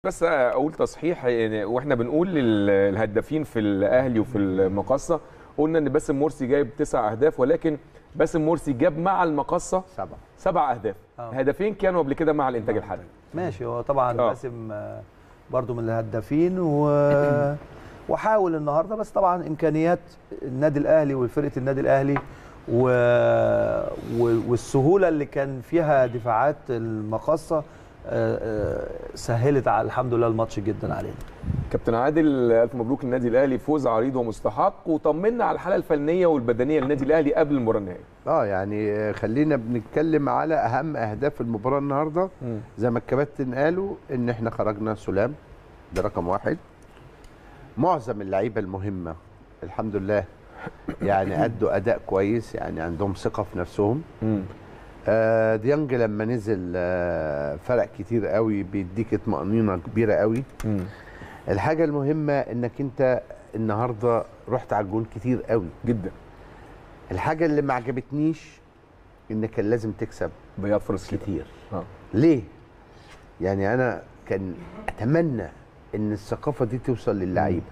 بس اقول تصحيح يعني واحنا بنقول للهدافين في الاهلي وفي المقصه قلنا ان باسم مرسي جايب تسع اهداف ولكن باسم مرسي جاب مع المقصه سبعة سبع اهداف آه. هدفين كانوا قبل كده مع الانتاج الحربي ماشي هو طبعا آه. باسم آه، برضو من الهدافين و وحاول النهارده بس طبعا امكانيات النادي الاهلي وفرقه النادي الاهلي و... و... والسهوله اللي كان فيها دفاعات المقصه آه، آه، سهلت على الحمد لله الماتش جدا علينا كابتن عادل الف مبروك للنادي الاهلي فوز عريض ومستحق وطمنا على الحاله الفنيه والبدنيه للنادي الاهلي قبل المباراه النهائيه اه يعني آه، خلينا بنتكلم على اهم اهداف المباراه النهارده زي ما الكباتن قالوا ان احنا خرجنا سلام ده رقم واحد معظم اللعيبه المهمه الحمد لله يعني ادوا اداء كويس يعني عندهم ثقه في نفسهم مم. آه ديانج لما نزل آه فرق كتير قوي بيديك اطمئنينه كبيره قوي مم. الحاجه المهمه انك انت النهارده رحت على الجون كتير قوي جدا الحاجه اللي ما عجبتنيش ان كان لازم تكسب ضيعت فرص كتير كتير اه ليه يعني انا كان اتمنى ان الثقافه دي توصل للعيبه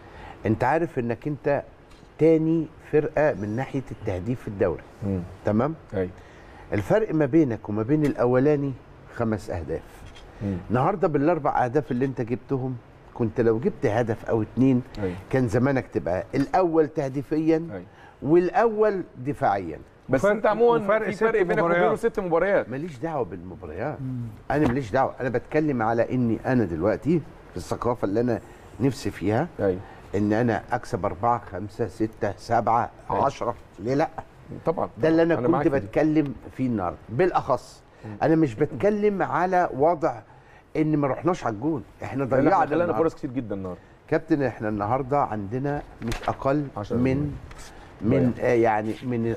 انت عارف انك انت تاني فرقه من ناحيه التهديف في الدوري مم. تمام ايوه الفرق ما بينك وما بين الاولاني خمس اهداف مم. النهارده بالاربع اهداف اللي انت جبتهم كنت لو جبت هدف او اتنين ايوه كان زمانك تبقى الاول تهديفيا ايوه والاول دفاعيا بس وفرق- انت عموما وفرق في ست فرق بينك مباريات. وبينه ست مباريات ماليش دعوه بالمباريات انا ماليش دعوه انا بتكلم على اني انا دلوقتي في الثقافه اللي انا نفسي فيها ايوه ان انا اكسب أربعة خمسة ستة سبعة أيوة. عشرة ليه لا طبعا ده اللي انا, أنا معاك كنت في دي. بتكلم فيه النهارده بالاخص انا مش بتكلم على وضع ان ما رحناش على الجون احنا لا، لا، ضيعنا خلينا النهاردة. فرص كتير جدا النهارده كابتن احنا النهارده عندنا مش اقل عشرة من من آه يعني من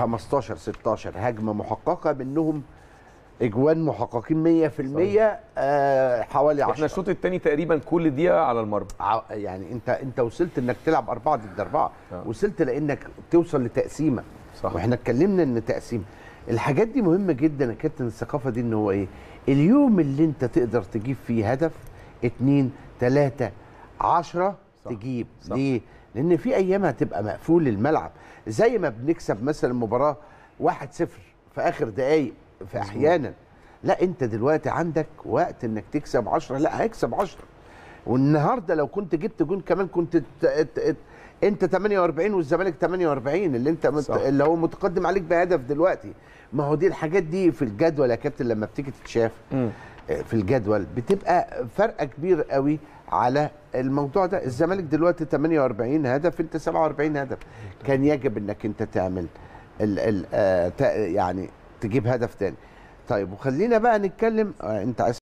15 16 هجمه محققه منهم اجوان محققين 100% آه حوالي 10 احنا الشوط الثاني تقريبا كل دقيقه على المرمى ع- يعني انت انت وصلت انك تلعب أربعة ضد أربعة آه. وصلت لانك توصل لتقسيمه صح. واحنا اتكلمنا ان تقسيم الحاجات دي مهمه جدا يا كابتن الثقافه دي ان هو ايه اليوم اللي انت تقدر تجيب فيه هدف اتنين تلاته عشرة صح. تجيب صح. ليه لان في ايام هتبقى مقفول الملعب زي ما بنكسب مثلا مباراه 1-0 في اخر دقايق في احيانا لا انت دلوقتي عندك وقت انك تكسب 10 لا هيكسب 10 والنهارده لو كنت جبت جون كمان كنت ت- ت- ت- انت 48 والزمالك 48 اللي انت مت... صح. اللي هو متقدم عليك بهدف دلوقتي ما هو دي الحاجات دي في الجدول يا كابتن لما بتيجي تتشاف مم. آه، في الجدول بتبقى فرق كبير قوي على الموضوع ده الزمالك دلوقتي 48 هدف انت 47 هدف كان يجب انك انت تعمل ال ال آه تا- يعني تجيب هدف تاني طيب وخلينا بقى نتكلم آه انت عايز